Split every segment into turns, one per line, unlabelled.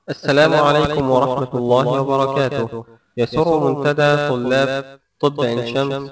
السلام عليكم ورحمة الله وبركاته يسر منتدى طلاب طب عين شمس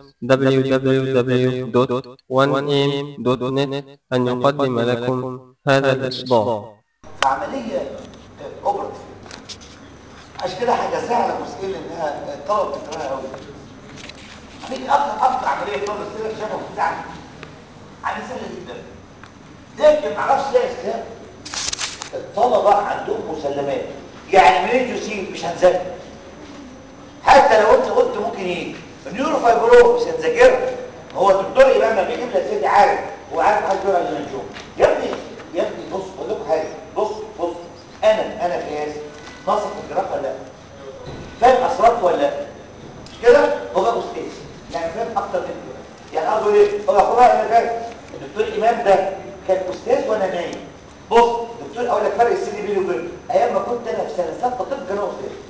www.1am.net أن يقدم لكم هذا الإصدار
عملية اوبرتيف عشان كده حجزها على مسئلة انها طلب تكرارها قوي عملية اكتر اكتر عملية طلب السنة شافها بتاعتي عملية سهلة جدا لكن معرفش ليه اسلام الطلبة عندهم مسلمات يعني منين تسيب مش هنذاكر حتى لو انت قلت ممكن ايه النيورو فايبرو مش هنذاكرها هو الدكتور امام لما بيجيب لك سيدي عارف هو عارف حاجه جرى المنجوم يا ابني يا ابني بص بقول لكم حاجه بص بص انا انا في ياسر ناصح في الجراحه ولا لا فاهم اسرار ولا لا مش كده هو بقى استاذ يعني فاهم اكتر من كده يعني قصده ايه هو اخويا انا فاهم الدكتور امام ده كان استاذ وانا نايم بص الدكتور اقول لك فرق السن بيني وبينه ايام ما كنت انا في سنه سته طب كان هو استاذ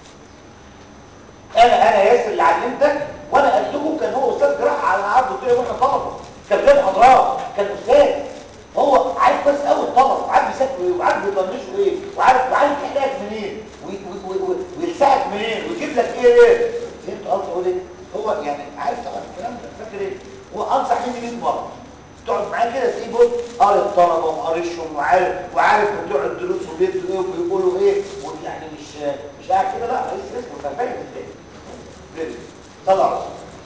انا انا ياسر اللي علمتك وانا قلتكم كان هو استاذ جراحه على عرض الدكتور واحنا طلبه كان بيعمل محاضرات كان استاذ هو عارف بس قوي الطلبه وعارف بيسافروا ايه وعارف بيطنشوا ايه وعارف وعارف يحلقك منين ويلسعك منين ويجيب لك ايه ايه فهمت قصدي اقول ايه هو يعني عارف طبعا الكلام ده فاكر ايه هو انصح مني 100 مره تقعد معاه كده تلاقيه بص قاري الطلبه وقارشهم وعارف وعارف بتوع الدروس وبيدوا ايه وبيقولوا ايه ويعني مش مش قاعد كده لا رئيس اسمه فاهم ازاي طلع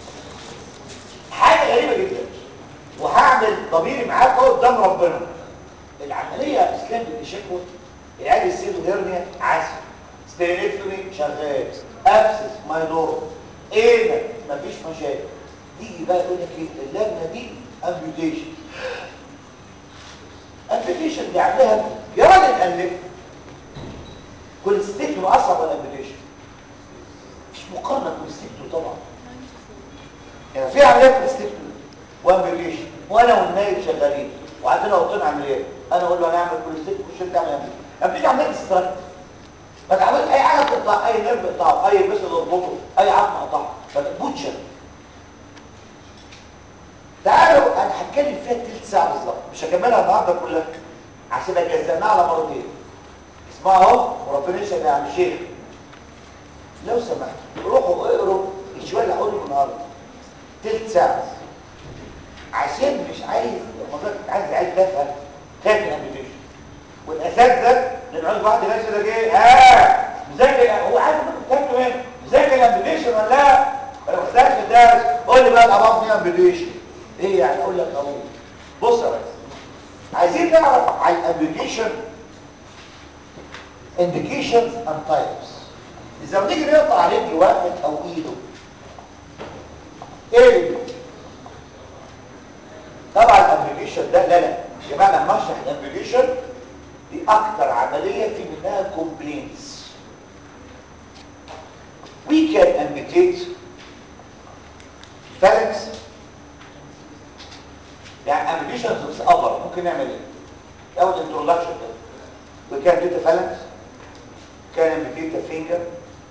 حاجه غريبه جدا وهعمل ضميري معاك اهو قدام ربنا العمليه اسلام بتشكوى اعاده السيدو هيرنيا عسل ستيريكتومي شغال ابسس ماينور ايه مفيش مشاكل تيجي بقى يقول لك ايه اللجنه دي امبيوتيشن امبيوتيشن دي عاملاها يا راجل قلب كل ستيكتو اصعب ولا امبيوتيشن مش مقارنه كل ستيكتو طبعا يعني في عمليات كل ستيكتو وامبيوتيشن وانا والنايب شغالين وعندنا اوضتين عمليات انا اقول له انا اعمل كل ستيكتو وش انت تعمل امبيوتيشن امبيوتيشن عمليه استراكت ما تعملش اي حاجه تقطع اي نيرف اقطعه اي بس تربطه اي عظم اقطعه بوتشر تعالوا انا هتكلم فيها تلت ساعه بالظبط مش هكملها النهارده كلها عشان اجزأناها على مرتين اسمعوا اهو وربنا يشهد يا عم الشيخ لو سمحت روحوا اقروا الشويه اللي هقوله النهارده تلت ساعه عشان مش عايز الموضوع عايز عايز تفهم خايف من الامبيتيشن والاساتذه نقعد بعض الناس يقول لك ايه ها مذاكر هو عارف انك بتاكله ايه مذاكر الامبيتيشن ولا لا لو اختلف في الدرس قول لي بقى الاباض دي امبيتيشن ايه يعني اقول لك اقول بص يا ريس عايزين نعرف على الابلكيشن indications and types اذا بنيجي نقطع رجل واحد او ايده ايه طبعا الابلكيشن ده لا لا يا جماعه لما اشرح الابلكيشن دي اكتر عمليه في منها كومبلينتس we can amputate phalanx يعني امبيشنز بس ابر ممكن نعمل ايه اول انترودكشن ده وكان ديتا فالانس كان امبيتيتا فينجر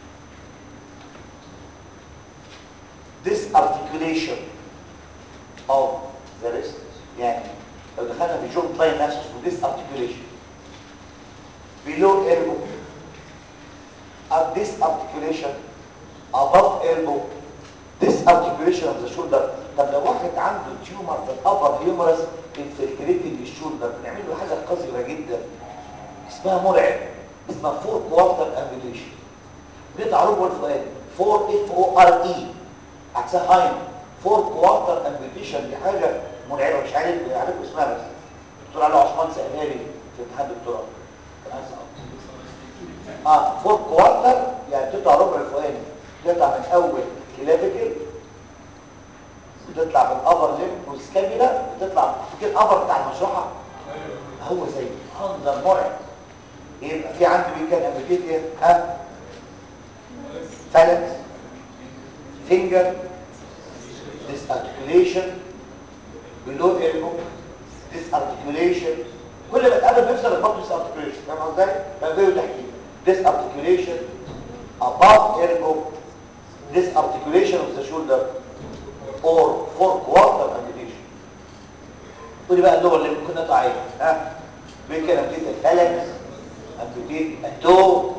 this articulation of the wrist يعني لو دخلنا في جوب لاين نفسه اسمه this articulation below elbow at this articulation above elbow this articulation of the shoulder طب لو واحد عنده تيومر في الابر هيومرس انفلتريتنج الشولدر بنعمل له حاجه قذره جدا اسمها مرعب اسمها فور كوارتر امبيتيشن بيطلع ربع الفؤاد 4 اف او ار اي عكسها هاين فور كوارتر امبيتيشن دي حاجه مرعبه مش عارف عارف اسمها بس الدكتور علي عثمان سالها لي في امتحان الدكتوراه كان عايز اه فور كوارتر يعني تطلع ربع الفؤاد تطلع من اول كلافيكل وتطلع بالابر ليم والسكابيلا وتطلع فاكر الابر بتاع المشرحه هو زي منظر مرعب يبقى في عندي مين كان امبيتيت ايه ها فالنس فينجر disarticulation below elbow disarticulation كل ما تقابل بيحصل البطن disarticulation فاهم ازاي بقى بيه تحكيم disarticulation above elbow disarticulation of the shoulder or four quarter amputation ودي بقى اللغه اللي ممكن نقطع عليها ها بكلام كده الفالنس امبيوتيت التو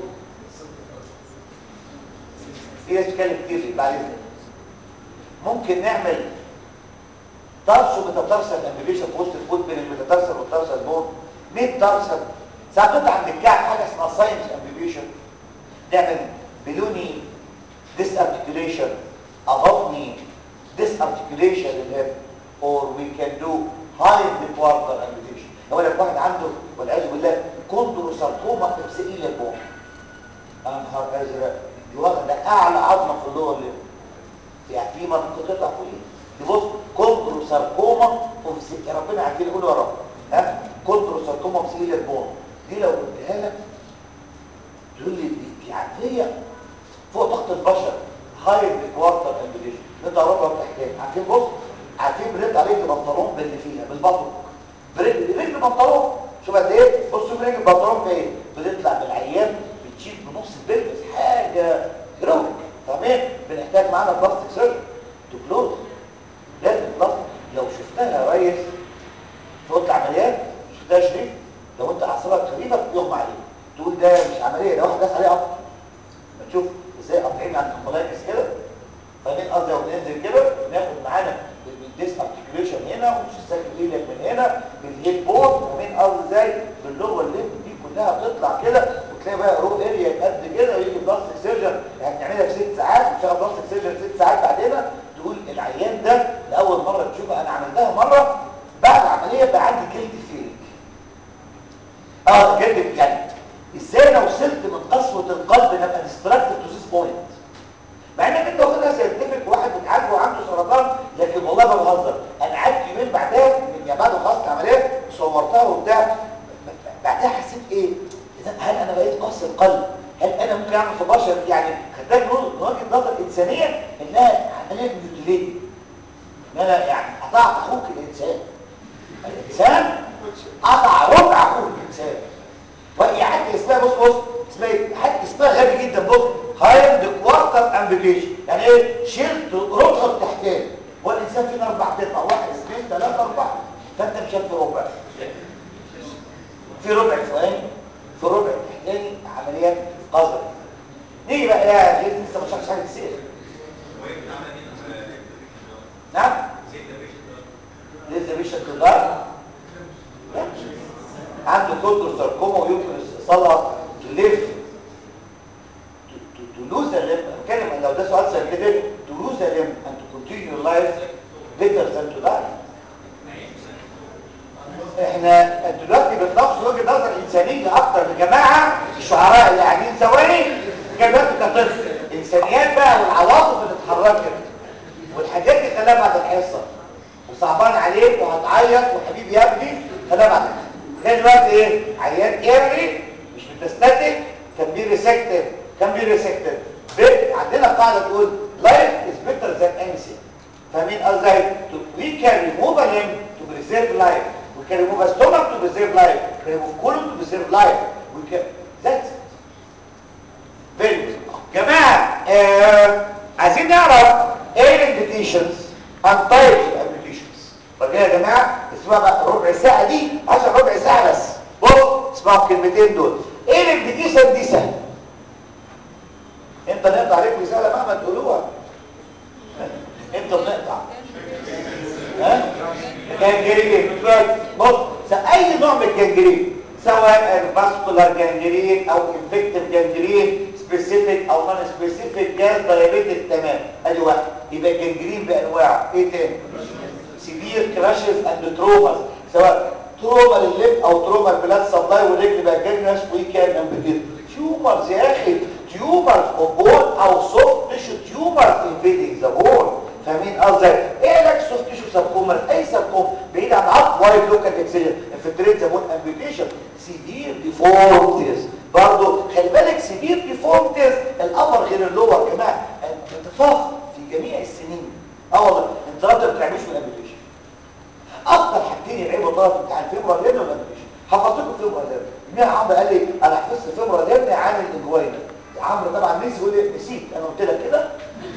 في ناس بتتكلم كتير في بعد اذنك ممكن نعمل ترسو متترسل امبيوتيشن في وسط الفوت بين المتترسل والترسل بون مين ترسل ساعات تطلع عند الكعب حاجه اسمها ساينس امبيوتيشن نعمل بلوني ديس ارتكيوليشن اضافني ديس ارتكيوليشن للهيب or we can do high quarter amputation لو لك واحد عنده والعياذ بالله كوندروساركوما ابسئيليا بون انا نهار ازرق دي واخده اعلى عظمه في اللور ليب يعني في منطقه تطلع فوقيه دي بص كوندروساركوما يا ربنا عارفين قول ورا ها كوندروساركوما ابسئيليا بون دي لو قلتها لك تقول لي دي عقليه فوق ضغط البشر هاي كوارتر امبيليشن نطلع ربع وتحتين عارفين بص عارفين بنطلع رجل بنطلون باللي فيها بالبطن برجل رجل بنطلون شوف قد ايه بصوا برجل البنطلون في ايه بنطلع بالعيان بتشيل بنص البلبس حاجه هيرويك تمام بنحتاج معانا بلاستيك سيرجن تو كلوز لازم بلاستيك لو شفتها يا ريس في اوضه العمليات شفتها شريف لو انت اعصابك خفيفه يغمى عليك تقول ده مش عمليه ده واحد داس عليه قطر تشوف ازاي قاطعين عند الكولايتس كده فاهمين قصدي وبننزل كده ناخد معانا بالديس ارتكيوليشن هنا ومش الساكن ايدك من هنا بالهيد بورد فاهمين قصدي ازاي باللور ليمب دي كلها بتطلع كده وتلاقي بقى رو اريا قد كده ويجي بلاستيك سيرجن يعني بنعملها في ست ساعات وتشتغل بلاستيك سيرجن ست ساعات بعدين تقول العيان ده لاول مره تشوفها انا عملتها مره بعد العمليه بقى عندي جلد فيلك اه جلد يعني ازاي انا وصلت من قسوه القلب ان ابقى ديستراكتيف تو ذيس بوينت مع انك انت واخدها سيرتيفيك واحد بتعالجه وعنده سرطان لكن والله ما بهزر انا قعدت يومين بعدها من يعني بعد ما خلصت العمليه صورتها وبتاع بعدها حسيت ايه اذا هل انا بقيت قاسي القلب هل انا ممكن اعمل في بشر يعني خدتها من وجهه نظر انسانيه انها عمليه ميوتيليتي ان انا يعني قطعت اخوك الانسان الانسان قطع ربع اخوك الانسان وهي حاجه اسمها بص بص اسمها ايه حاجه اسمها غبي جدا بص هايند كوارتر امبيجيشن يعني ايه شلت ربع التحتاني والانسان فينا اربع قطع واحد اثنين ثلاثه اربعه فانت مش في ربع في ربع ثواني في ربع التحتاني عمليات قذر نيجي بقى يا جيت لسه ما شفتش حاجه كتير نعم لسه بيشك الدار عنده كونتر ساركوما ويمكن استئصالها تلف تلوز لم اتكلم لو ده سؤال ساينتفك تلوز لم ان تكونتينيو لايف بيتر ذان تو داي احنا دلوقتي بنناقش وجهه نظر انسانيه اكتر يا جماعه الشعراء اللي قاعدين ثواني دلوقتي كطفل انسانيات بقى والعواطف اللي اتحركت والحاجات دي خلاها بعد الحصه وصعبان عليك وهتعيط وحبيبي يا ابني خلاها بعد الحصه كان دلوقتي ايه عيان ايرلي مش متستاتيك كان بي ريسكتد كان بي ريسكتد عندنا قاعده تقول لايف از بيتر ذان انسي فاهمين ازاي وي كان ريموف ليم تو بريزيرف لايف وي كان ريموف ستومك تو بريزيرف لايف كان ريموف كولون تو بريزيرف لايف وي كان ذاتس فيري جماعه آه عايزين نعرف ايه الانديكيشنز ان تايبس اوف ابلكيشنز طب يا جماعه اسمها بقى ربع ساعه دي عشان ربع ساعه بس بص اسمعوا الكلمتين دول ايه الانديكيشن دي سهل انت نقطع عليكم رساله مهما تقولوها انت بنقطع ها جانجرين بص اي نوع من الجانجرين سواء فاسكولار جانجرين او انفكتيف جانجرين سبيسيفيك او نون سبيسيفيك جاز دايابيتك تمام ادي واحد يبقى الجانجرين بانواعه ايه تاني سيفير كراشز اند تروماز سواء تروما للليب او تروما البلاد سبلاي والرجل بقى جنرس ويكان امبيتيد تيومرز يا اخي تيومرز اوف بون او سوفت تيشو تيومرز انفيدنج ذا بون فاهمين قصدي ايه علاج سوفت تيشو ساركوما اي ساركوما بعيد عن عض وايد لوكال اكسجن انفلتريت ذا بون امبيتيشن سيفير ديفورمتيز برضه خلي بالك سيفير ديفورمتيز الابر غير اللور يا جماعه اتفاق في جميع السنين اه والله انت ما بتعملوش في الامبيتيشن اكتر حاجتين يلعبوا طرف امتحان فيبرال ليرن والامبيتيشن حفظت لكم فيبرال ليرن مين عمرو قال لي انا حفظت فيبرال ليرن عن الانجوينا عمرو طبعا نسي يقول لي نسيت انا قلت لك كده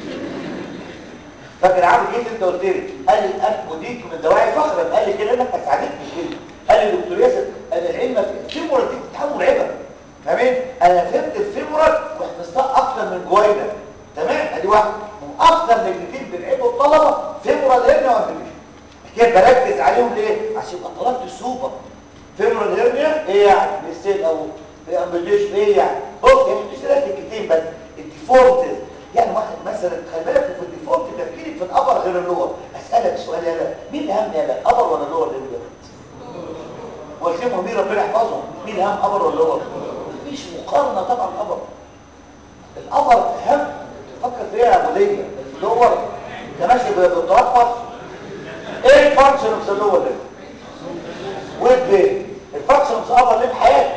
فاكر عمرو جيت انت قلت لي قال لي انا وديك من دواعي فخرا قال لي كلامك اسعدتني كده قال لي دكتور ياسر انا العلم في الفيبرال دي بتتحول مرعبه فاهمين انا فهمت الفيمورال واحنا اكتر من جوينا تمام ادي واحد واكتر من كتير بنعيبوا الطلبه فيمورال هيرنيا وامبليشن كده بركز عليهم ليه عشان يبقى طلبت السوبر فيمورال هيرنيا ايه يعني بالسيل او امبليشن ايه يعني بص يعني مش ثلاث كلمتين بس الديفورتز يعني واحد مثلا خلي بالك في الديفولت تفكيرك في الابر غير اللور اسالك سؤال يالا مين اهم يالا الابر ولا اللور اللي واسمهم مين ربنا يحفظهم مين اهم ابر ولا لور مفيش مقارنه طبعا الابر الابر اهم فكر فيها يا ابو ليا اللور انت ماشي بترفض ايه الفانكشن اوف ذا لور ليم ويت بيه الفانكشن اوف ذا ابر ليم حياتي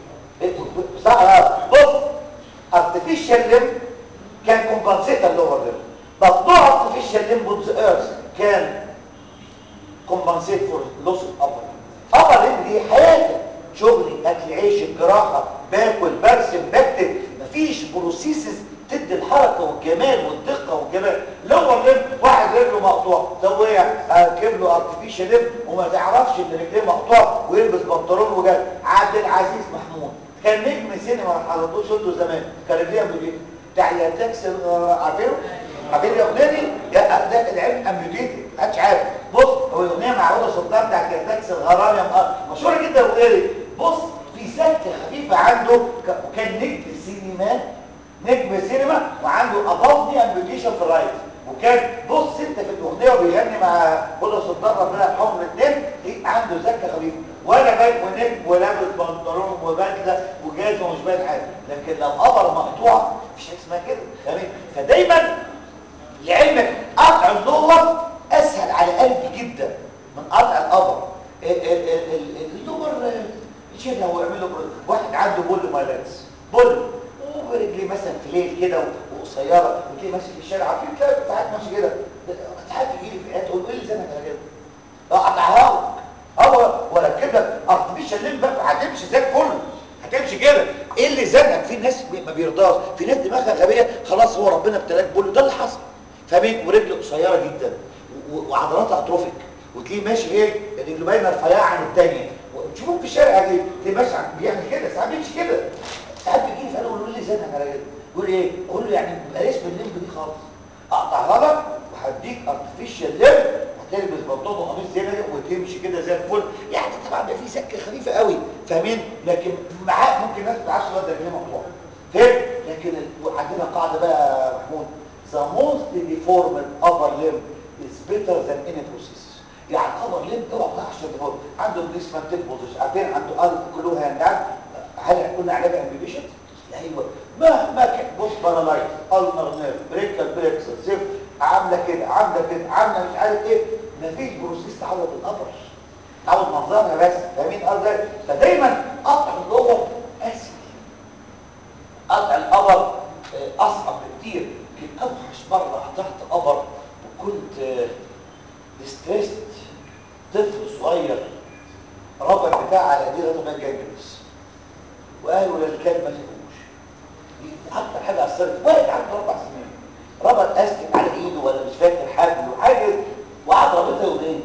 بص artificial limb can compensate the lower limb but no artificial limb on the earth can compensate for loss of upper limb upper limb دي حياتي شغلي اكل عيش الجراحه باكل برسم بكتب مفيش بروسيسز تدي الحركه والجمال والدقه والجمال لور ليم واحد رجله مقطوع لو وقع هركب له ارتفيشال ليم وما تعرفش ان رجليه مقطوع ويلبس بنطلون وجد عبد العزيز محمود كان نجم سينما ما حضرتوش انتوا زمان كان رجليه بايه بتاع يا تاكسي عارفينه عارفين الاغنيه دي ده العلم امبيوتيتد محدش عارف بص هو الاغنيه مع هدى سلطان بتاعت يا تاكسي الغرام يا مقر مشهوره جدا الاغنيه دي بص في سكه خفيفه عنده وكان نجم سينما نجم سينما وعنده اباضني امبيوتيشن في الرايت وكان بص انت في الاغنيه وبيغني مع هدى سلطان ربنا يرحمهم الاثنين عنده سكه خفيفه ولا باين ونجم ولابس بنطلون وبدله وجاز ومش باين حاجه لكن لو قبر مقطوعه مفيش حاجه اسمها كده تمام فدايما لعلمك قطع اللور اسهل على قلبي جدا من قطع القبر اللور شبه هو يعمل له واحد عنده بول مايلانس بول ورجليه مثلا في ليل كده وقصيره وتلاقيه ماشي في الشارع عارفين تلاقي ساعات ماشي كده ساعات يجي لي في حياتي تقول ايه اللي زنك على كده؟ اقطعها هو وركب لك ارتفيشال ليم بقى هتمشي زي الفل هتمشي كده ايه اللي زنقك في ناس ما بيرضاش في ناس دماغها غبيه خلاص هو ربنا ابتلاك بقول ده اللي حصل فاهمين ورجله قصيره جدا وعضلاتها اتروفيك وتلاقيه ماشي ايه رجله باينه رفيعه عن الثانيه وتشوفوه في الشارع دي تلاقيه ماشي بيعمل كده ساعات بيمشي كده ساعات بيجي لي فانا اقول له زنقك على كده يقول ايه اقول له يعني بلاش بالليمب دي خالص اقطعها لك وهديك ارتفيشال ليمب تلبس بنطلون وقميص زي ده وتمشي كده زي الفل يعني طبعا بيبقى في سكه خفيفه قوي فاهمين لكن معاك ممكن ناس ما تعرفش الواد ده رجليه مقطوع فاهم لكن ال... عندنا قاعده بقى محمود the most deformed upper limb is better than any process يعني upper limb اوعى تحشر ديفورم عنده ديسمانتل بوزيشن عارفين عنده ارض كلها هاند هل قلنا علاج امبيبيشن ايوه مهما كان بص بارالايز النر نيرف بريكال بريكس صفر عامله كده عامله كده عامله مش عارف ايه مفيش بروسيس تعوض القبر تعوض منظرها بس فاهمين قصدي فدايما قطع اللور اسهل قطع القبر اصعب بكتير كنت اوحش مره قطعت قبر وكنت ستريسد طفل صغير ربط بتاع على ايديه لغايه ما جنجلس وقالوا للكلب ما تفهموش اكتر حاجه اثرت واحد عنده اربع سنين ربط استك على ايده ولا مش فاكر حبل وحاجه وقعد رابطها يومين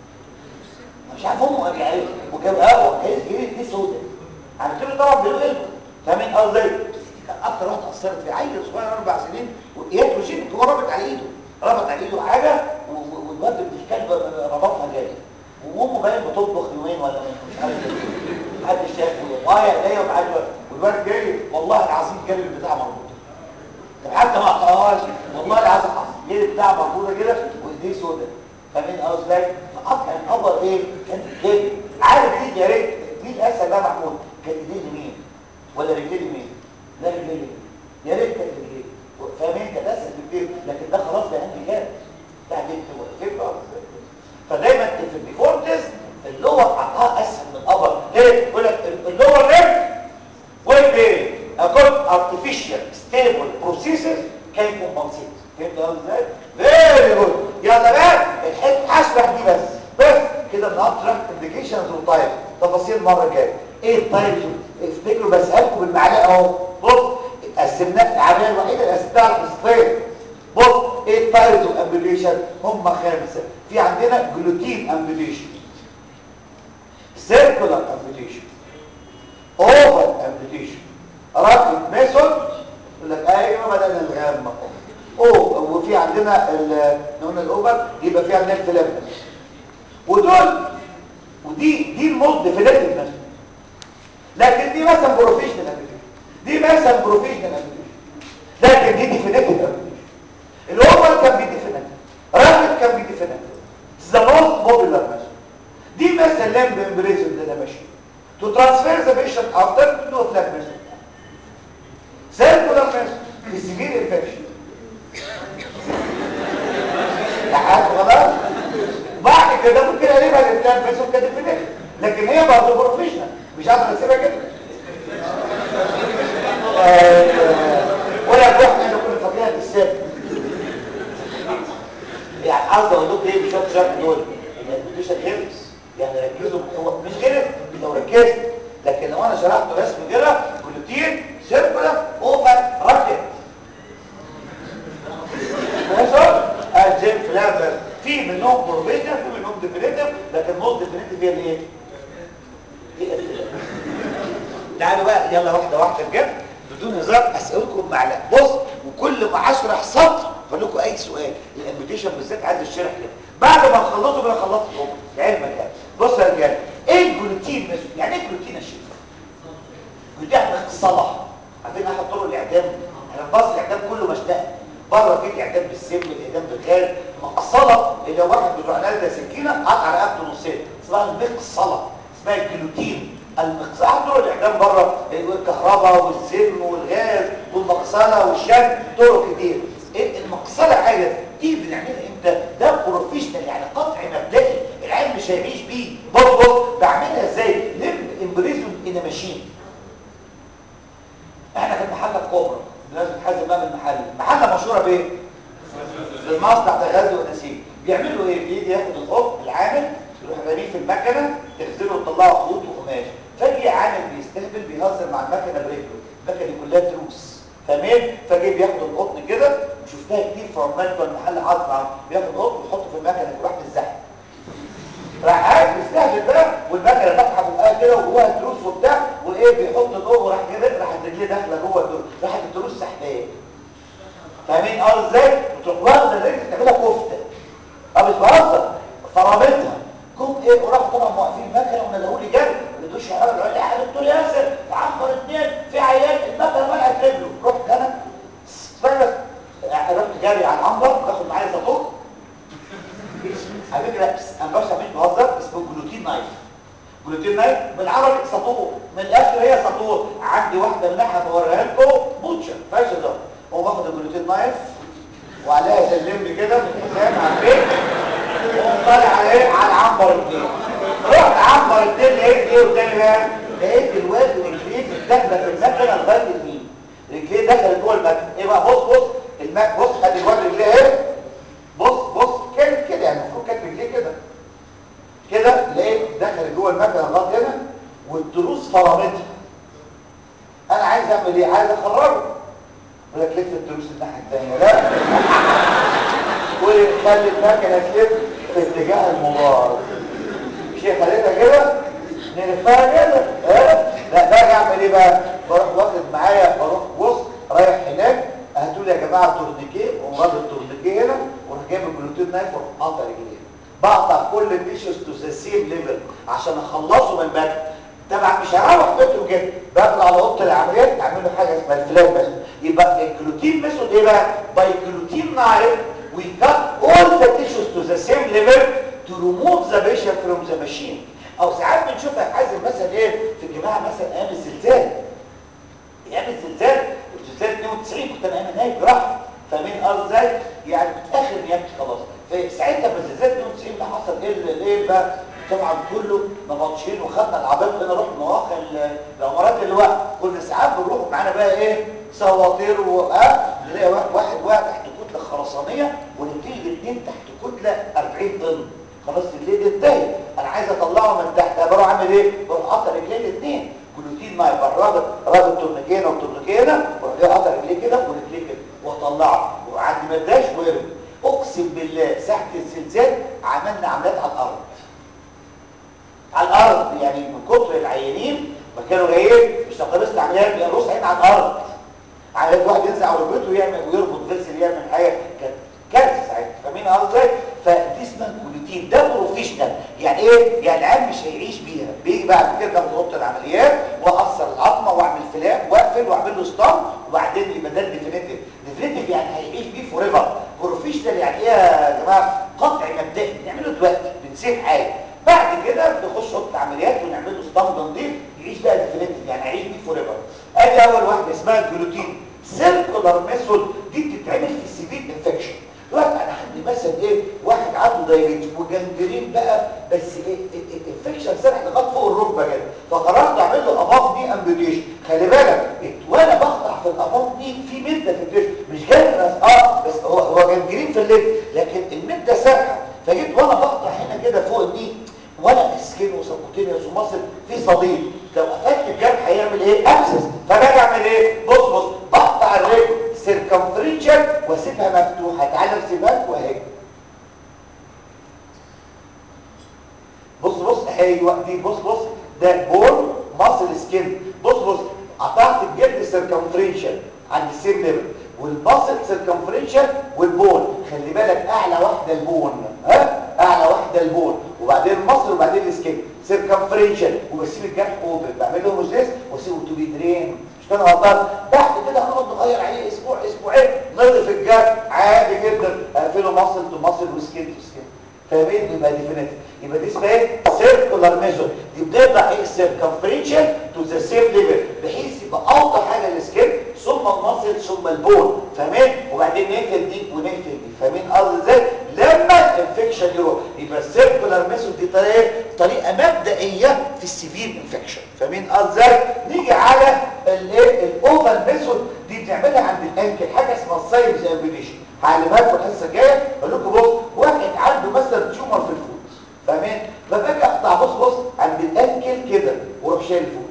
مش عارف امه قال يعني وكان اه كان جري دي سوداء عملت له طبعا بالقلب فاهمين قصدي كان اكتر واحده اثرت في عيل صغير اربع سنين وياكل هو رابط على ايده ربط على ايده حاجه والواد ابن الكلب ربطها جاي وامه باين بتطبخ يومين ولا مش عارف ايه محدش شافه اه يا ايديا ومعاه والواد جاي والله العظيم جاي البتاع مربوطه طب حتى ما قطعهاش والله العظيم حصل جاي البتاع مربوطه كده وايديه سوداء فاهمين قصدي ازاي فقطع القبر ايه كان كده عارف ايه يا ريت مين الاسهل بقى محمود كان ايديه اليمين ولا رجليه اليمين لا رجليه اليمين يا ريت كان رجليه فاهمين كان اسهل بكتير لكن ده خلاص بقى عندي كام ده فهمت فدايما في الديفورتس اللور عطاها اسهل من القبر ليه يقول لك اللور ريم والبين اكون artificial stable processes can compensate فهمت قصدي ازاي فيري جود يلا بقى الحته هشرح دي بس بس كده النهارده انديكيشنز وتايب تفاصيل المره الجايه ايه التايب افتكروا بسالكم بالمعلقه اهو بص قسمناها العمليه الوحيده اللي قسمتها على الصفين بص ايه التايبز اوف امبيليشن هم خمسه في عندنا جلوتين امبيليشن سيركولار امبيليشن اوفر الابلكيشن راكب ميثود يقول لك ايوه بدانا الغامه اوه وفي عندنا قلنا الاوبر يبقى في عندنا الفلاب ودول ودي دي المود ديفينيتيف مثلا لكن دي مثلا بروفيشنال ابلكيشن دي مثلا بروفيشنال ابلكيشن لكن دي ديفينيتيف ابلكيشن الاوبر كان بي ديفينيتيف راكب كان بي ديفينيتيف ذا موست بوبيلار مثلا دي مثلا لامب امبريزن اللي انا ماشي to transfer the patient after to do flat method circular method في severe infection لحد خلاص بعد كده ممكن اقلبها للفلات ميثود كديفينيشن لكن هي برضه بروفيشنال مش هقدر اسيبها كده ولا الروح احنا كنا فاكرينها بالسابق يعني قصدي اقول لكم ايه بشويه شرح دول الابلكيشن هيلبس يعني ركزوا هو مش غير لو ركزت لكن لو انا شرحت رسم كده جلوتين سيركولار اوفر راكت ماشي الجيم فلابر في منهم بروفيشنال في منهم ديفينيتيف لكن موست ديفينيتيف هي الايه تعالوا بقى يلا واحده واحده بجد بدون هزار اسالكم معلقه بص وكل ما اشرح سطر اقول لكم اي سؤال الانفيتيشن بالذات عايز الشرح كده بعد ما نخلصه بقى خلصت الامر لعلمك يعني بص يا رجاله ايه الجلوتين مثلا يعني ايه جلوتين يا شيخ جلوتين يعني الصلاح عارفين احد طرق الاعدام احنا في مصر الاعدام كله مشتاق بره في الاعدام بالسم الاعدام بالغاز مقصله اللي هو واحد بتوع ده سكينه قطع رقبته نصين اسمها المقصله اسمها الجلوتين المقصله طرق الاعدام بره الكهرباء والسم والغاز والمقصله والشد طرق كتير المقصله عادة دي بنعملها امتى ده بروفيشنال يعني قطع مبدئي العلم مش هيعيش بيه برضه بعملها ازاي لم امبريزون ان ماشين احنا في محل الكوبرا لازم تحاسب بقى من المحل محله مشهوره بايه المصنع ده غزل ونسيج بيعملوا ايه بيجي ياخد القط العامل يروح راميه في المكنه تغسله وتطلعه خيوط وقماش فجي عامل بيستهبل بيهزر مع المكنه برجله المكنه دي كلها تروس تمام فجي بياخد القطن كده وشفتها كتير في عمال بتوع المحل حاطط معاهم بياخد القطن ويحطه في المكنه وراح الزحف راح قاعد بيستهبل بقى والمكنه فاتحه بقها كده وجواها تروس وبتاع وايه بيحط القطن وراح كده راحت رجليه داخله جوه التروس راحت التروس سحباه فاهمين اه ازاي بتروح واخده الرجل تعملها كفته اه مش بهزر فرامتها جم ايه وراحوا طبعا موقفين المكنه وندهوا لي جري ما يا راجل قال لي يا دكتور ياسر عنبر اثنين في عيان المكنه منعت رجله رحت انا بس رحت جاري على العنبر باخد معايا زيتون على فكره انا بس مش بهزر اسمه جلوتين نايف جلوتين نايف بالعربي سطور من الاخر هي سطور عندي واحده منها بوريها لكم بوتشر فايش ده هو باخد الجلوتين نايف وعليها سلم كده من حسام على البيت وقوم طالع على ايه على العنبر الاثنين رحت عنبر الاثنين لقيت ايه قدامي بقى لقيت الواد رجليه داخله في المكنه لغايه اليمين رجليه دخلت جوه المكنه ايه بقى بص بص المك بص ادي الواد رجليه اهي بص بص كانت كده يعني المفروض كانت رجليه كده كده لقيت دخلت جوه المكنه لغايه هنا والدروس فرمتها انا عايز اعمل ايه عايز اخرجه يقول لك لف الدروس الناحيه الثانيه لا وخلي المكنه تلف في اتجاه المضاد مش هي خليتها كده نلفها كده ها لا باجي اعمل ايه بقى بروح واخد معايا بروح بص رايح هناك هاتوا لي يا جماعه تورنيكيه ومراد التورنيكيه هنا واروح جايب الجلوتين نايف واروح قاطع رجليه بقطع كل التيشوز تو ذا سيم ليفل عشان اخلصه من المكنه طبعا مش هروح بيته كده باخد على اوضه العمليات اعمل له حاجه اسمها الفلاو بس يبقى الجلوتين ميثود ايه بقى باي جلوتين نايف we cut all the tissues to the same level to remove the patient from the machine او ساعات بنشوفها في حازم مثلا ايه في الجماعه مثلا ايام الزلزال ايام الزلزال الزلزال 92 كنت انا ايام نايب جراحه فاهمين قصدي ازاي يعني كنت اخر نيابتي خلاص فساعتها في الزلزال 92 اللي حصل ايه اللي بقى طبعا كله مبطشين وخدنا العباد بقينا نروح مواقع العمارات اللي وقع كنا ساعات بنروح معانا بقى ايه سواطير واه نلاقي واحد واقع تحت كتله خرسانيه ورجليه الاثنين تحت كتله 40 طن خلاص رجليه دي انتهت انا عايز اطلعه من تحت بروح اعمل ايه بروح قاطع رجليه الاثنين جلوتين ما يبقى الراجل راجل تورنيكيه هنا وتورنيكيه هنا واروح جاي قاطع رجليه كده ورجليه كده واطلعه وعند ما اداش ويرمي اقسم بالله ساعه الزلزال عملنا عمليات على الارض على الارض يعني من كتر العيانين فكانوا جايين مش تقريبا عمليات الروس عين على الارض عمليات واحد ينزل على ركبته ويعمل ويربط فيسل يعمل حاجه كانت كارثه ساعتها فاهمين قصدي فدي اسمها كولوتين ده بروفيشنال يعني ايه يعني العيال مش هيعيش بيها بيجي بعد كده اخد اوضه العمليات واقصر العظمه واعمل فلاب واقفل واعمل له ستام وبعدين يبقى ده الديفينيتيف ديفينيتيف يعني هيعيش بيه فور ايفر بروفيشنال يعني ايه يا جماعه قطع مبدئي بنعمله دلوقتي بنسيب حاجه بعد كده بنخش اوضه العمليات ونعمل له ستام نظيف يعيش بقى ديفينيتيف يعني هيعيش بيه فور ايفر ادي اول واحده اسمها الجلوتين سيركولار ميثود دي بتتعمل في السيفير انفكشن دلوقتي انا عندي مثلا ايه واحد عنده دايبيتس وجنجرين بقى بس ايه الانفكشن سرح لغايه فوق الركبه كده فقررت اعمل له اباف دي امبيوتيشن خلي بالك وانا بقطع في الاباف دي في مده في الجسم مش جنجرس اه بس هو هو جنجرين في الليل لكن المده سرحه فجيت وانا بقطع هنا كده فوق الني ولا سكين وسبكوتينيوس ومصل في صديد لو قفلت الجرح هيعمل ايه ابسس فباجي اعمل ايه بص بص بقطع الرجل سيركمفرنشال واسيبها مفتوحه تعالى ارسمها واهي بص بص ايوه دي بص بص ده بون ماسل سكين بص بص قطعت الجلد سيركمفرنشال عند السيم ليفل والباسل سيركمفرنشال والبون خلي بالك اعلى واحده البون ها اعلى واحده البون وبعدين المصل وبعدين السكين سيركمفرنشال وبسيب الجرح اوبن بعمل له مجلس واسيبه تو بي درين مش كده غلطان بعد كده هنقعد نغير عليه اسبوع اسبوعين نضيف الجرح عادي جدا اقفله مصل تو مصل وسكين تو سكين فاهمين يبقى ديفينيتيف يبقى دي اسمها ايه سيركولار ميثود دي بتقطع ايه سيركمفرنشال تو ذا سيم ليفل بحيث يبقى اوطى حاجه السكين ثم المصل ثم البون فاهمين وبعدين نقفل دي ونقفل دي فاهمين قصدي ازاي لما الانفكشن يروح يبقى السيركولار ميثود دي طريقه طريقه مبدئيه في السيفير انفكشن فاهمين قصدي ازاي نيجي على الايه الاوفال ميثود دي بنعملها عند الانكل حاجه اسمها الساينز امبيديشن هعلمها لكم الحصه الجايه اقول لكم بص واحد عنده مثلا تيومر في الفوت فاهمين فباجي اقطع بص بص عند الانكل كده واروح شايل الفوت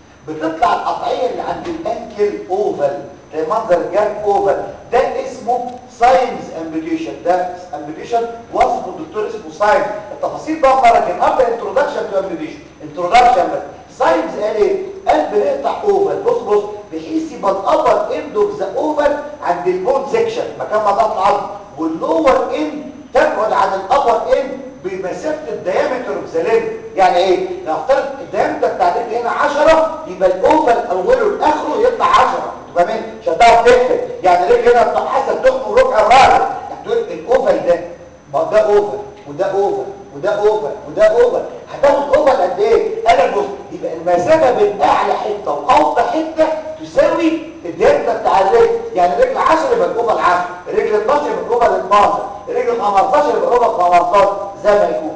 بتطلع القطعيه اللي عند الانكل اوفال ده منظر الجرح اوفال ده اسمه ساينز امبيديشن ده امبيديشن وصفه الدكتور اسمه ساينز التفاصيل بقى مره كده ابدا انتروداكشن تو امبيديشن انتروداكشن بس ساينز قال ايه قال بنقطع اوفال بص بص بحيث يبقى الابر اند اوف ذا اوفال عند البون سيكشن مكان ما ضغط العظم واللور اند تبعد عن الابر اند بمسافه الديامتر اوف ذا ليمب يعني ايه نفترض الديامتر بتاع الرجل هنا 10 يبقى الاوفال اوله لاخره يطلع 10 تبقى مين مش هتعرف تقفل يعني الرجل هنا بتاع حسب تخن وربع الراجل هتقول الاوفال ده ما ده اوفال وده اوفال وده اوفال وده اوفال هتاخد اوفال قد ايه انا بص يبقى المسافه بين اعلى حته واوطى حته تساوي الديامتر بتاع الرجل يعني رجل 10 يبقى الاوفال 10 رجل 12 يبقى الاوفال 12 رجل 15 يبقى الاوفال 15 زي ما يكون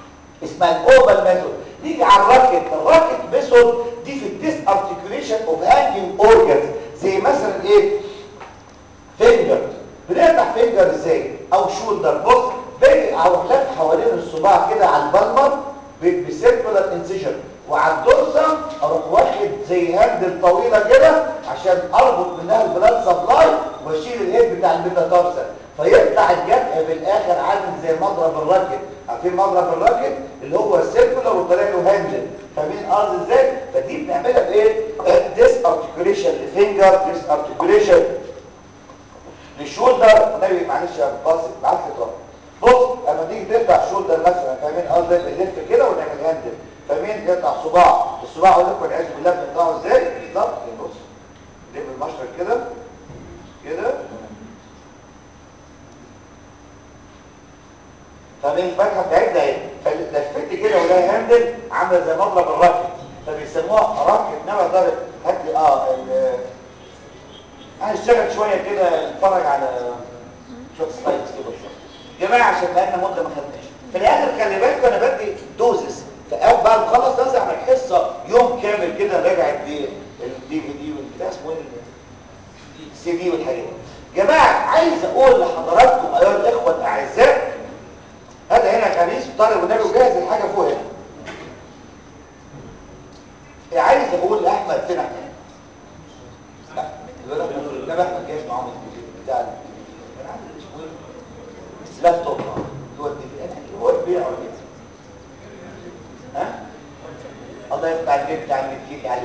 اسمها الاوفال ميثود نيجي على الراكت الراكت ميثود دي في الديس ارتكيوليشن اوف هانجنج اورجانز زي مثلا ايه فينجر بنفتح فينجر ازاي او شولدر بص باجي اروح لف حوالين الصباع كده على البلمر بسيركولار انسيجن وعلى الدورسم اروح واخد زي هاندل طويله كده عشان اربط منها البلاد سبلاي واشيل الهيد بتاع الميتاتارسل فيطلع الجرح في الاخر عامل زي مضرب الراكت عارفين مضرب الراكت اللي هو السيركولار وطالع له هاندل فاهمين قصدي ازاي فدي بنعملها بايه ديس ارتكيوليشن لفينجر ديس ارتكيوليشن للشولدر والنبي معلش يا باص بعت لي طبعا بص لما تيجي تقطع شولدر مثلا فاهمين قصدي بنلف كده ونعمل هاندل فاهمين يقطع صباع الصباع اقول لكم والعياذ بالله بنقطعه ازاي بالظبط بص نجيب المشرط كده كده فاهمين الفتحه بتاعتنا اهي فلفت كده ولها هاندل عامله زي مضرب الراكت فبيسموها راكت انما ضرب هات لي اه هنشتغل شويه كده نتفرج على شويه سلايدز كده يا جماعه عشان بقالنا مده ما خدناش في الاخر خلي بالكم انا بدي دوزز فاول بعد ما اخلص لازم اعمل حصه يوم كامل كده نراجع الدي الدي في دي والبتاع اسمه ايه السي دي والحاجات دي جماعه عايز اقول لحضراتكم ايها الاخوه الاعزاء هذا هنا خميس طالب والنبي وجاهز الحاجه فوق هنا عايز اقول لاحمد فين احمد لا ده احمد جايش معاهم بتاع لابتوب هو هو البيع ولا ها الله يفتح عليك بتاع المكيك على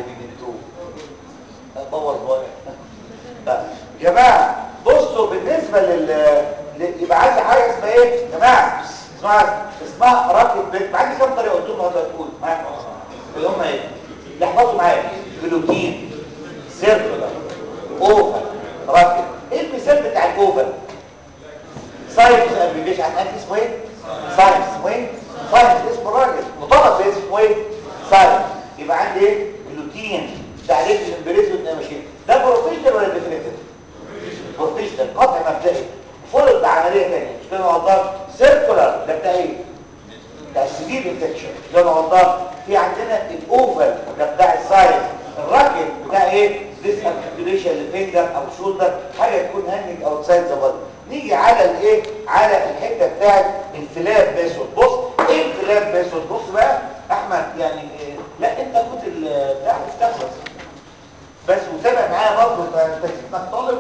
جماعه بصوا بالنسبه لل ل- يبقى عندي حاجه اسمها ايه يا جماعه اسمها اسمها راكب بيت عندي كام طريقه قلت لهم هذا تقول معاك اللي هم ايه اللي احفظوا معايا جلوتين سيركلر اوفر راكب ايه المثال بتاع الاوفر ساينس ابليكيشن عارف اسمه ايه ساينس اسمه ايه ساينس اسمه الراجل مطلق باسم اسمه ايه ساينس يبقى عندي ايه جلوتين تعريف الامبريز والنماشين ده بروفيشنال ولا ديفينيتيف بروفيشنال قطع مبدئي فرض عمليه ثانيه مش كده وضعت سيركولار ده بتاع ايه بتاع السبيل انفكشن ده انا وضعت في عندنا الاوفر ده بتاع الساينس الراكب بتاع ايه ديس ارتكيوليشن لفينجر او شولدر حاجه تكون هانجنج اوتسايد ذا بادي نيجي على الايه على الحته بتاعت الفلاب ميثود بص ايه الفلاب ميثود بص بقى احمد يعني إيه؟ لا انت كنت ال- بتاع افتح بس بس وتابع معايا برضه انت انت انك طالب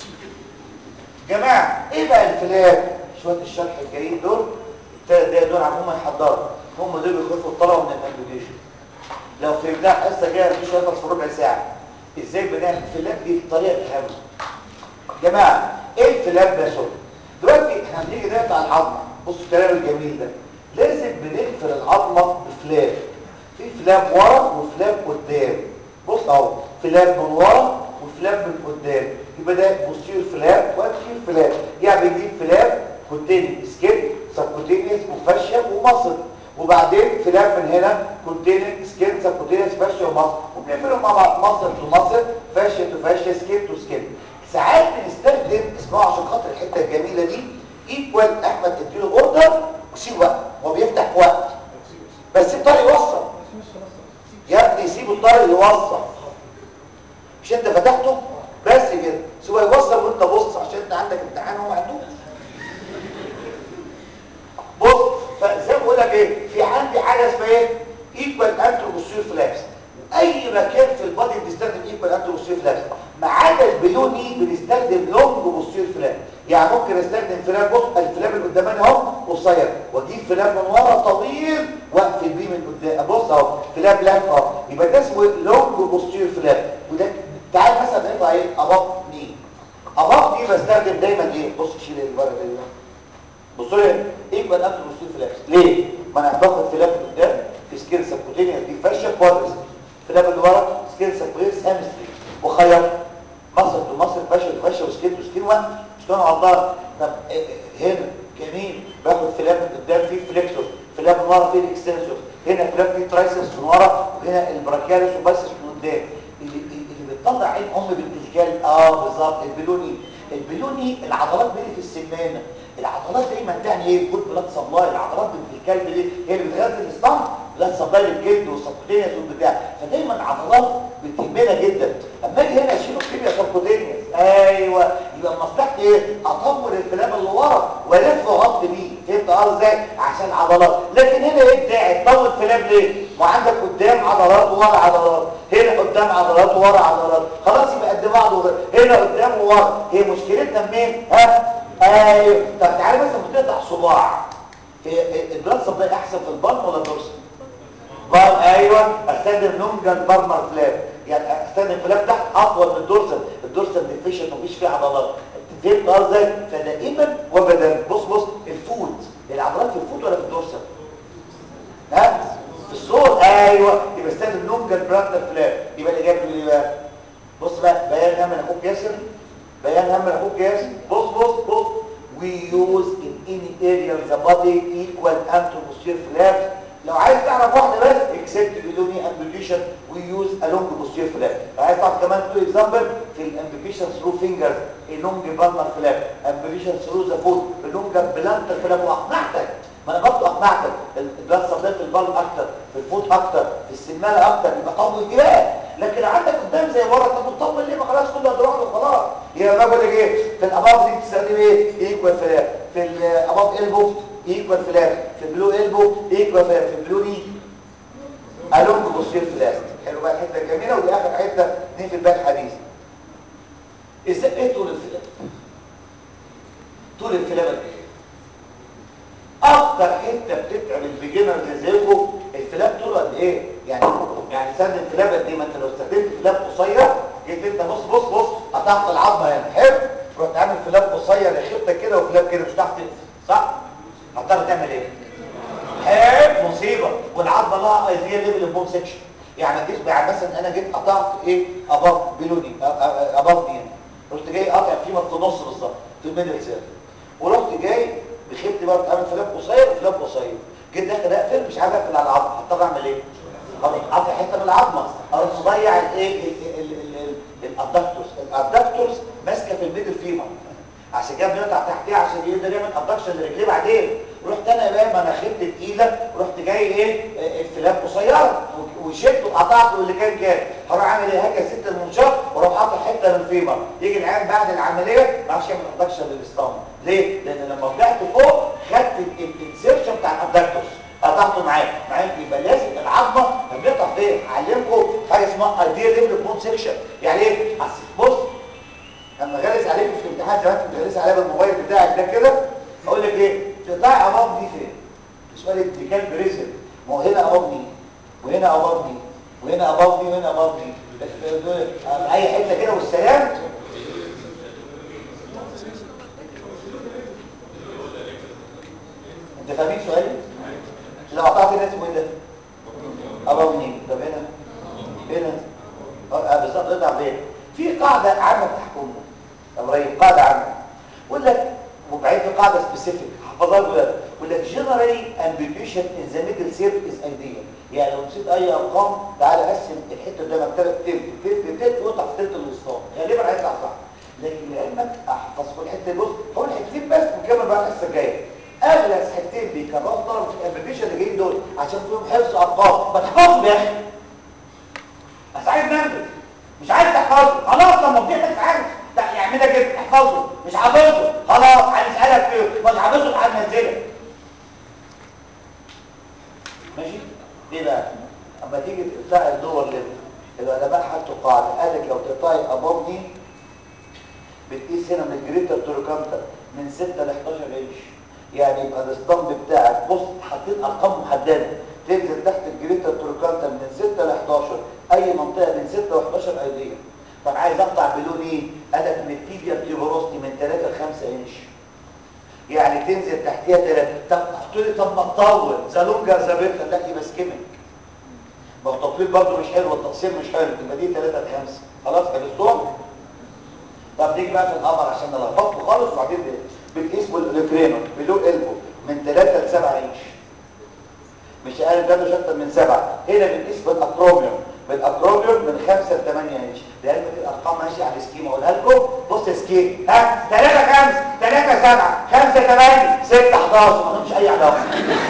جماعه ايه بقى الفلاب شويه الشرح الجايين دول الثلاث دقايق دول عموما يحضروا هم دول بيخفوا الطلبه من الابلكيشن لو فهمتها حصه جايه مش هيخلص في ربع ساعه ازاي بنعمل الفلاب دي بطريقه تفهمها جماعه ايه الفلاب ده شغل دلوقتي احنا بنيجي نقطع العظمه بصوا الكلام الجميل ده لازم بنقفل العظمه بفلاب في فلاب ورا وفلاب قدام بص اهو فلاب من ورا وفلاب من قدام يبقى ده بوستير فلاب وانتير فلاب يعني بنجيب فلاب كونتيننج سكين سبكوتينيوس وفاشيا ومصل وبعدين فلاب من هنا كونتيننج سكين سبكوتينيوس فاشيا ومصل وبنقفلهم مع بعض مصل تو مصل فاشيا تو فاشيا سكين تو سكين ساعات بنستخدم اسمعوا عشان خاطر الحته الجميله دي ايكوال احمد اديله اوردر وسيب وقت هو بيفتح في وقت بس الطريق يوصل يا ابني سيبه الطريق يوصل مش انت فتحته بس كده سيبه يوصل وانت بص عشان انت عندك امتحان هو ما عندوش بص فزي ما بقول لك ايه في عندي حاجه اسمها ايه ايكوال انتروبوستير فلابس اي مكان في البادي بنستخدم ايكوال انتروبوستير فلابس ما عدا البيوني بنستخدم لونج بوستير فلاب يعني ممكن استخدم فلاب بص الفلاب اللي قدامنا اهو قصير واجيب فلاب من ورا طويل واقفل بيه من قدام بص اهو فلاب لف اهو يبقى ده اسمه لونج بوستير فلاب وده تعال مثلا نقطع ايه اباط ني اباط دي بستخدم دايما ايه بص شيل الورقه دي بصوا لي ايكوال انتر بوستير فلابس ليه ما انا باخد فلاب من قدام في سكيل سبكوتينيوس دي فاشيا كوادرس فلاب اللي ورا سكيل سبكوتينيوس هامستري وخيط مصر تو مصر فاشيا تو فاشيا وسكين تو سكين وقت مش كانوا عضلات طب إيه إيه هنا جميل باخد فلاب من قدام فيه فليكسور فلاب من ورا فيه الاكستنسور هنا فلاب فيه ترايسس من ورا وهنا البراكياليس وباسس من قدام اللي, اللي بتطلع عين ام بالاشكال اه بالظبط البلوني البلوني العضلات بيلي في السمانه العضلات دايما تعني ايه جود بلاد سبلاي العضلات بنت الكلب دي هي اللي بتغذي الاسطمب بلاد سبلاي للجلد والسبكوتينيوس والبتاع فدايما العضلات بتهمنا جدا اما اجي هنا اشيل الكيميا سبكوتينيوس ايوه يبقى مصلحتي ايه اطول الكلام اللي ورا والف واغطي بيه فهمت اه ازاي عشان عضلات لكن هنا ايه الداعي تطول كلام ليه وعندك قدام عضلات وورا عضلات هنا قدام عضلات وورا عضلات خلاص يبقى قد بعض هنا قدام وورا هي مشكلتنا منين ها ايوه طب تعالى مثلا بتقطع صباع البلاد سبلاي احسن في البطن ولا الدورسال بار ايوه استخدم لونجر بارمر فلاب يعني استخدم فلاب تحت اطول من الدورسال الدورسال ديفيشن مفيش فيه عضلات فهمت ازاي فدائما وابدا بص بص الفوت العضلات في الفوت ولا في الدورسال ها في الصور ايوه يبقى استخدم لونجر برانتر فلاب يبقى الاجابه ايه بقى بص بقى بيان هم من اخوك ياسر بيان هم من اخوك ياسر بص بص بص we use in any area of the body equal anteroposterior flaps لو عايز تعرف واحده بس except بلوني amputation we use a long posterior flap لو عايز تعرف كمان تو example في الامبيكيشن through fingers a long palmar flap amputation through the foot a long plantar flap واقنعتك ما انا برضه اقنعتك البلاد سبلاي في البالم اكتر في الفوت اكتر في السمانه اكتر يبقى طول جبال لكن عندك قدام زي ورا طب بتطول ليه ما خلاص كله هتروح له خلاص يبقى ما بقول لك ايه في الاباط دي بتستخدم ايه ايكوال فلاب في الاباط البو ايكوال فلاب في البلو البو ايكوال فلاب في البلو ني الونج بوستير فلاب حلو بقى الحته الجميله ودي اخر حته نقفل بقى الحديث ازاي ايه طول الفلاب طول الفلاب قد ايه اكتر حته بتتعب البيجنرز زيكم الفلاب طوله قد ايه يعني يعني استخدم فلاب قد ايه ما انت لو استخدمت فلاب قصير جيت انت بص بص بص قطعت العظمه هنا حلو كده وفلاب كده مش هتعرف تقفل صح هتضطر تعمل ايه حلو مصيبه والعظمه لها ايزيا ليفل بوم سكشن يعني جيت يعني مثلا انا جيت قطعت ايه اباف بلوني اباف دي رحت جاي قاطع فيما في النص بالظبط في الميدل سير ورحت جاي بخيبتي بقى بتعمل فلاب قصير وفلاب قصير جيت داخل اقفل مش عارف اقفل على العظمه هضطر اعمل ايه اروح قاطع حته من العظمه اروح مضيع الايه الادكتورز الادكتورز ماسكه في الميدل فيمر عشان كده بنقطع تحتيه عشان يقدر يعمل ادكشن لرجليه بعدين رحت انا بقى ما انا خدت تقيله رحت جاي ايه الفلاب قصيره وشلته وقطعته واللي كان كان هروح اعمل ايه هكا ست المنشار واروح قاطع حته من الفيمر يجي العيان بعد العمليه ما عرفش يعمل ادكشن للاسطمه ليه؟ لان لما طلعت فوق خدت الانسيرشن بتاع الادكتورز قطعته معاه معاك يبقى لازم العظمه بنقطع فين؟ هعلمكم حاجه اسمها ايديال ليفل بون سيكشن يعني ايه؟ بص لما غلس عليك في الامتحان زمان كنت غلس عليا بالموبايل بتاعك ده كده اقول لك ايه تقطعي امام دي فين سؤال دي كان بريزل ما هو هنا امام دي وهنا امام دي وهنا امام دي وهنا امام دي اي حته كده والسلام انت فاهمين سؤالي لو قطعت الناس وين ده امام دي طب هنا هنا اه بالظبط اقطع فين في قاعده عامه بتحكمنا قريب قاعده عامه يقول لك وبعدين في قاعده سبيسيفيك حفظها لك يقول لك جنرالي امبيوتيشن ان ذا ميدل سيرف از ايديال يعني لو نسيت اي ارقام تعالى قسم الحته قدامك ثلاث تلت تلت تلت وقطع في تلت الوسطى غالبا هيطلع صح لكن لعلمك احفظ كل حته بص هقول حتتين بس ونكمل بقى الحصه الجايه اغلى حتتين بيكرروا طلبه في الامبيوتيشن اللي جايين دول عشان فيهم حفظ ارقام ما تحفظهم يا اخي بس عايز ننجز مش عايز تحفظه خلاص لما تضيع مش عارف يعملها كده احفظه مش حافظه خلاص هنسالك فيه مش حافظه هننزلك ماشي ليه بقى اما تيجي تقطعي الدور ليفل العلماء حطوا قاعده قال لك لو تقطعي ابوف دي بتقيس هنا من الجريتر تروكانتر من 6 ل 11 انش يعني يبقى الاسطمب بتاعك بص حاطين ارقام محدده تنزل تحت الجريتر تروكانتر من 6 ل 11 اي منطقه من 6 ل 11 ايديه طب عايز اقطع بلون ايه قالك من التيبيا تيوبروستي من 3 ل 5 انش يعني تنزل تحتيها 3 طب تقول لي طب ما تطول ذا لونجر ذا بيتر لا يبقى سكيمنج ما هو التطويل برضه مش حلو والتقصير مش حلو يبقى دي 3 ل 5 خلاص خلصتهم طب نيجي بقى في القمر عشان نلخبطه خالص وبعدين بتقيس بالكرينر بلو البو من 3 ل 7 انش مش اقل ده مش اكتر من 7 هنا بنقيس بالاكروميوم بالاكروبيون من 5 ل 8 انش لعلمك الارقام ماشيه على السكيم اقولها لكم بص سكيم ها 3 5 3 7 5 8 6 11 ما مش اي علاقه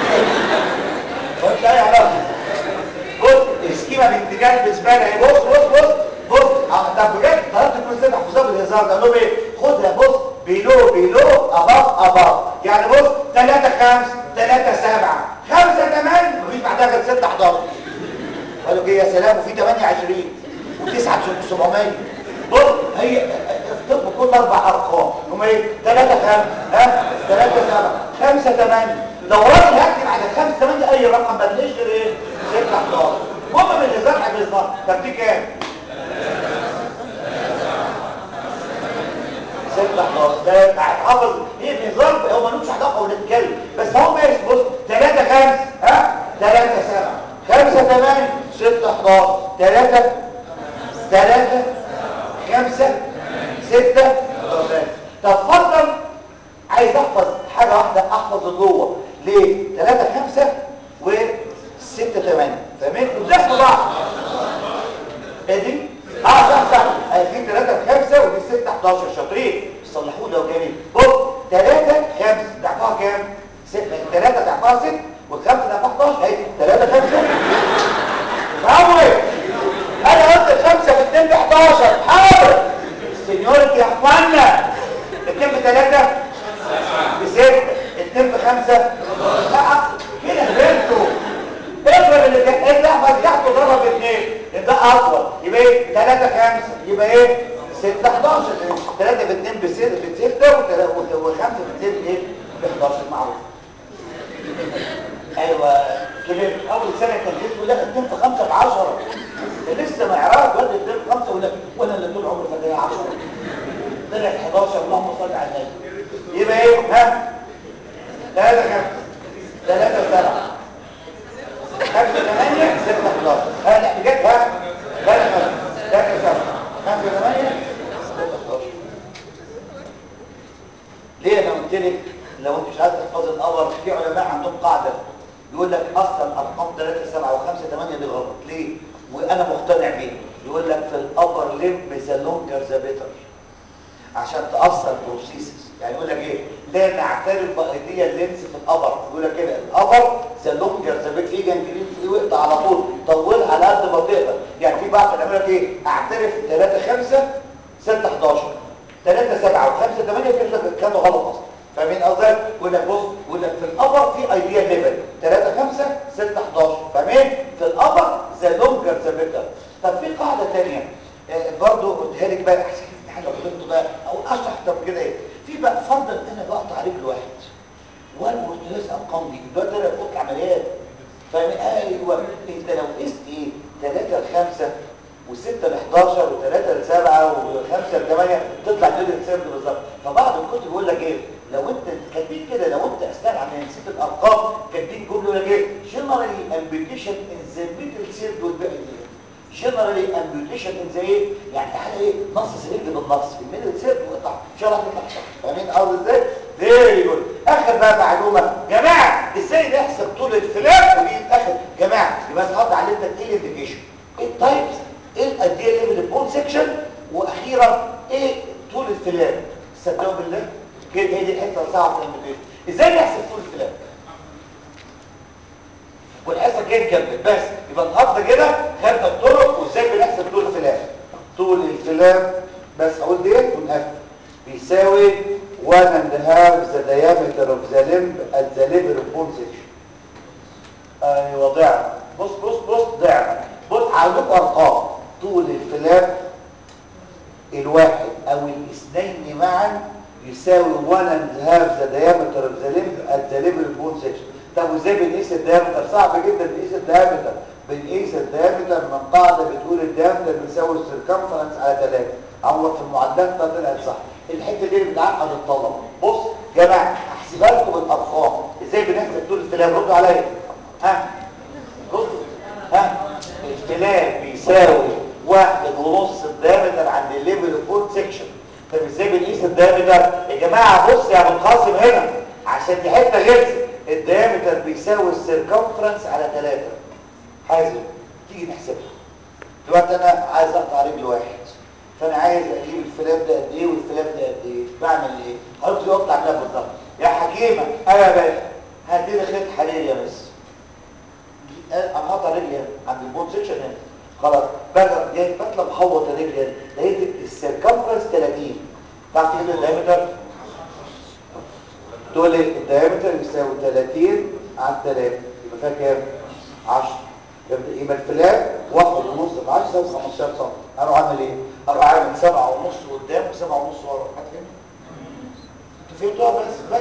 مش اي علاقه بص السكيمه باتجاه بالنسبه لي بص بص بص بص طب بجد طلبت كل سنه حفظها بالهزار ده قالوا ايه خدها بص بيلو بيلو اباف اباف يعني بص 3 5 3 7 5 8 مفيش بعدها غير 6 11 قالوا ايه يا سلام وفي 28 و9 700 بص هي الطب كل اربع ارقام هم ايه 3 5 ها 3 7 5 8 لو راجل هكتب على 5 8 اي رقم ما تلاقيش غير ايه 6 11 المهم من الهزار حفظنا طب دي كام 6 11 ده هتحافظ هي الهزار هو ملوش علاقه ولا نتكلم بس هو ماشي بص 3 5 ها 3 7 5 8 6 11 3 3 5 6 11 طب فرضا عايز احفظ حاجه واحده احفظ اللغه ليه 3 5 و 6 8 فاهمين بتحفظ بعض ادي اه صح صح ادي 3 5 ودي 6 11 شاطرين صلحوا لو جميل بص 3 5 ضعفها كام 6 3 ضعفها 6 والخمسه ضعفها 11 اهي 3 5 حاضر انا قلت خمسة في اتنين ب 11 حاضر سنيورتي يا اخوانا اتنين بثلاثة بستة اتنين بخمسة لا كده هبلتوا اضرب اللي كان ايه الاحمر تحته ضرب اتنين ده اطول يبقى ايه 3 5 يبقى ايه 6 11 3 ب 2 ب 6 ب 6 و5 ب 2 ايه ب 11 معروف ايوه كبير اول سنه كان يقول لا 2 في 5 ب 10 لسه ما يعرف واد 2 في 5 ولا وانا اللي طول عمري فاكر 10 طلع 11 اللهم صل على النبي يبقى ايه ها ثلاثة خمسة ثلاثة سبعة خمسة ثمانية ستة 11 ها لا بجد ها ثلاثة خمسة ثلاثة سبعة خمسة ثمانية ستة 11 ليه انا قلت لك لو انت مش عايز تحفظ القمر في علماء عندهم قاعده يقول لك اصلا ارقام 3 7 و5 8 دي غلط ليه وانا مقتنع بيه يقول لك في الابر ليمب ذا لونجر ذا بيتر عشان تاثر بروسيسز يعني يقول لك ايه لا نعترف بايديا اللينس في الابر يقول لك كده الابر ذا لونجر ذا بيتر في جنجرين في وقت على طول طولها على قد ما تقدر يعني في بعض يعمل لك ايه اعترف 3 5 6 11 3 7 و5 8 في لك كانوا غلط اصلا فاهمين قصدي يقول لك بص يقول لك في الابر في ايديا ليفل 3 5 6 11 فاهمين في الابر ذا لونجر ذا بيتر طب في قاعده ثانيه برضه قلتها لك بقى احسن حاجه غلطت بقى او اشرح طب كده ايه في بقى فرضا انا بقطع رجل واحد وانا مرتلس ارقام دي دلوقتي انا بفك عمليات فاهم ايوه انت لو قست ايه 3 ل 5 و6 ل 11 و3 ل 7 و5 ل 8 تطلع جدول السيرد بالظبط فبعض الكتب بيقول لك ايه لو انت كاتبين كده لو انت اثناء العمليه نسيت الارقام كاتبين جمله يقول لك ايه جنرالي امبيوتيشن ان ذا ميدل سيرد والباقي دي جنرالي امبيوتيشن ان ذا ايه يعني حاجه ايه نص سرنج بالنص الميدل سيرد وقطع شرح تطلع فاهمين قصدي ازاي فيري جود اخر بقى معلومه جماعه ازاي نحسب طول الفلاب ودي اخر جماعه يبقى تحط عليه ايه الانديكيشن ايه التايبس ايه قد ايه ليفل البون سيكشن واخيرا ايه طول الفلاب صدقوا بالله كده هي دي الحته الصعبه في الامبيوتيشن ازاي نحسب طول الفلاب والحصه الجايه نكمل بس يبقى النهارده كده خدنا الطرق وازاي بنحسب طول الفلاب طول الفلاب بس هقول ديت ونقفل بيساوي 1 and half the diameter of the limb at the level of bone section ايوه ضعنا بص بص بص ضعنا بص هقول لكم ارقام طول الفلاب الواحد او الاثنين معا يساوي 1 and half the diameter of the limb at the level of bone section طب وازاي بنقيس الدايمتر صعب جدا نقيس الدايمتر بنقيس الدايمتر من قاعده بتقول الدايمتر بيساوي السيركمفرنس على 3 عوض في المعادلات ده طلعت صح الحته دي اللي بتعقد الطلبه بص يا جماعه هحسبها لكم بالارقام ازاي بنحسب طول الفلاب ردوا عليا ها بص ها الفلاب بيساوي واحد ونص الدايمتر عند الليفل اوف سيكشن طب ازاي بنقيس الدايمتر يا جماعه بص يا ابو القاسم هنا عشان دي حته غلسه الدايمتر بيساوي السيركمفرنس على 3 حازم تيجي نحسبها دلوقتي انا عايز اقطع رجل واحد فانا عايز اجيب الفلاب ده قد ايه والفلاب ده قد ايه بعمل ايه قلت له اقطع عملها بالظبط يا حكيمه ايوه يا باشا هات لي خيط حرير يا مس انا هقطع رجلي هنا عند البون سيكشن هنا خلاص بقى جاي بطلع محوط الرجل هنا لقيت السيركمفرنس 30 تعرف تجيب الدايمتر تقول لي الدايمتر يساوي 30 على 3 يبقى فيها كام 10 يبقى الفلاب واحد ونص في 10 يساوي 15 سم هروح اعمل ايه اروح اعمل 7 ونص قدام و7 ونص ورا هتفهم انت فهمتوها بس بس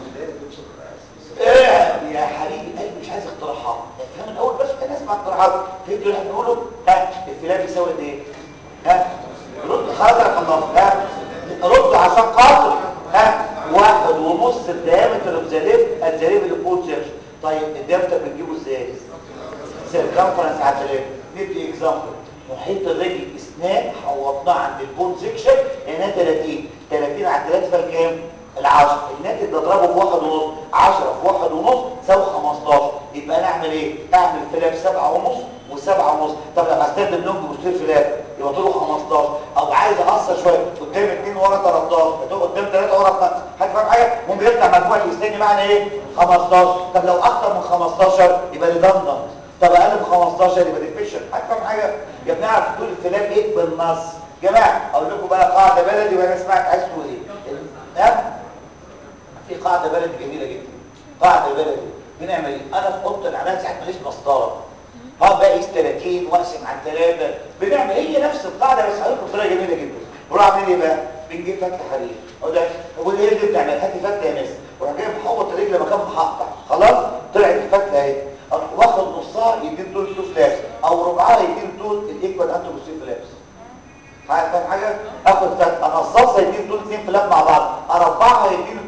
ايه يا حبيبي قلبي مش عايز اقتراحات فاهم الاول بس كان اسمع اقتراحات فهمت اللي احنا بنقوله ها الفلاب يساوي قد ايه ها رد خلاص انا خلصت ها رد عشان خاطر ها واحد ونص الديامتر اوف ذا ليف ات ذا ليفل اوف بول سيرش طيب الديامتر بتجيبه ازاي سيركمفرنس على الليف ندي اكزامبل محيط الرجل اسنان حوطناه عند البون سيكشن هنا 30 30 على 3 فالكام العشر الناتج بضربه في واحد ونص 10 في واحد ونص تساوي 15 يبقى انا اعمل ايه اعمل فلاب 7 ونص و7 ونص طب لو هستخدم لونج بوستير فلاب يبقى طوله 15 او عايز اقصر شويه قدام 2 ورا 13 يبقى قدام 3 ورا 5 هتفهم حاجه ممكن يطلع مجموع الاسناني معنى ايه 15 طب لو اكتر من 15 يبقى ريدندنت طب اقل من 15 يبقى ديفيشن هتفهم حاجه يا بنعرف طول الفلاب ايه بالنص جماعه اقول لكم بقى قاعده بلدي وانا سمعت عايز تقول ايه تمام في قاعده بلدي جميله جدا قاعده بلدي بنعمل ايه انا في اوضه العمليات ساعات ماليش مسطره هقعد بقى اقيس 30 واقسم على الثلاثه بنعمل هي نفس القاعده بس هقول بطريقه جميله جدا نروح عاملين ايه بقى بنجيب فتله حرير اقول لك هو ايه اللي بتعمل هاتي فتله يا مس وراح جاي محوط الرجل مكان محقق خلاص طلعت الفتله اهي واخد نصها يدين طول التو فلابس او ربعها يدين طول الايكوال انتو بوستير فلابس فاهم حاجه اخد فتله انصصها يدين طول اثنين فلاب مع بعض اربعها يدين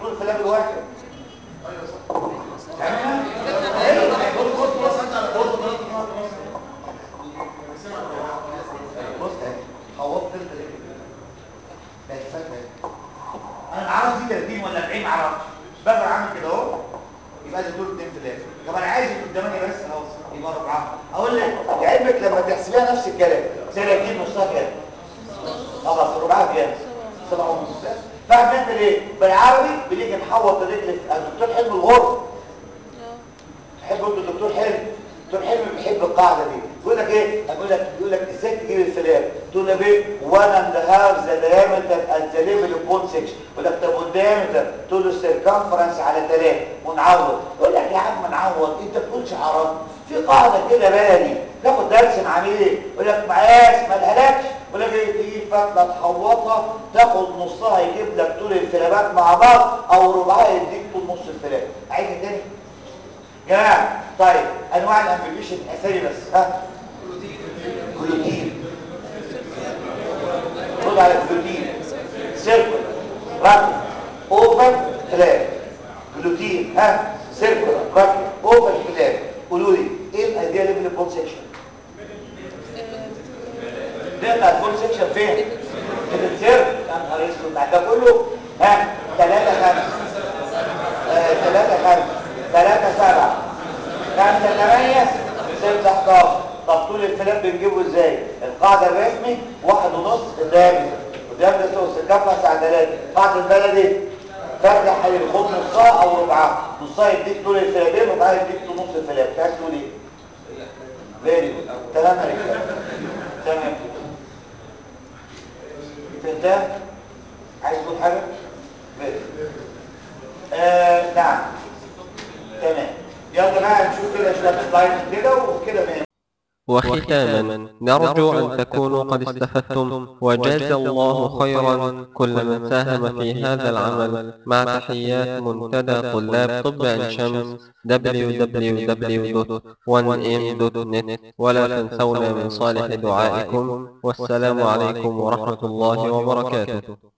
ده الفكره انا ما اعرفش دي 30 ولا 40 ما اعرفش بقدر اعمل كده اهو يبقى دي دول 2 في الاخر طب انا عايز قدامي بس اهو يبقى ربعها اقول لك لعلمك لما تحسبيها نفس الكلام 30 نصها كام خلاص ربعها كام سبعة ونص فبنعمل ايه بالعربي بنيجي نحوط الرجل في الدكتور حلم الغرب تحب انت الدكتور حلم دكتور حلم بيحب القاعده دي يقول لك ايه اقول لك يقول لك ازاي تجيب الفلاب تقول له ايه 1 اند هاف ذا diameter at the level of bone section يقول لك طب والديامتر تقول له السيركمفرنس على 3 ونعوض يقول لك يا عم نعوض انت بتقولش عربي في قاعده كده بالي تاخد درس مع مين يقول لك مقاس ما لهالكش يقول لك ايه تجيب فتله تحوطها تاخد نصها يجيب لك طول الفلابات مع بعض او ربعها يديك طول نص الفلاب عايز تاني جماعة طيب انواع الامبليشن اسامي بس ها جلوتين رد على الجلوتين سيركل راكب اوفر فلاب جلوتين ها سيركل راكب اوفر فلاب قولوا لي ايه الايديا ليفل بول سيكشن ده البول سيكشن فين في السيرك يا نهار اسود ده كله ها 3 5 3 5 3 7 5 8 6 11 طب طول الفلاب بنجيبه ازاي القاعده الرسمي واحد ونص الدايمتر والدايمتر يساوي السكافه على 3 قاعده البلدي فتح حلو خد نصها او ربعها نصها يديك طول الفلابين وربعها يديك طول نص الفلاب تعرف تقول ايه فيري تمام يا رجاله تمام فهمتها عايز تقول حاجه فيري آه نعم تمام يلا بقى نشوف كده شويه سلايدز كده وكده ماشي
وختاما نرجو أن تكونوا قد استفدتم وجاز الله خيرا كل من ساهم في هذا العمل مع تحيات منتدى طلاب طب عين شمس www.1m.net ولا تنسونا من صالح دعائكم والسلام عليكم ورحمة الله وبركاته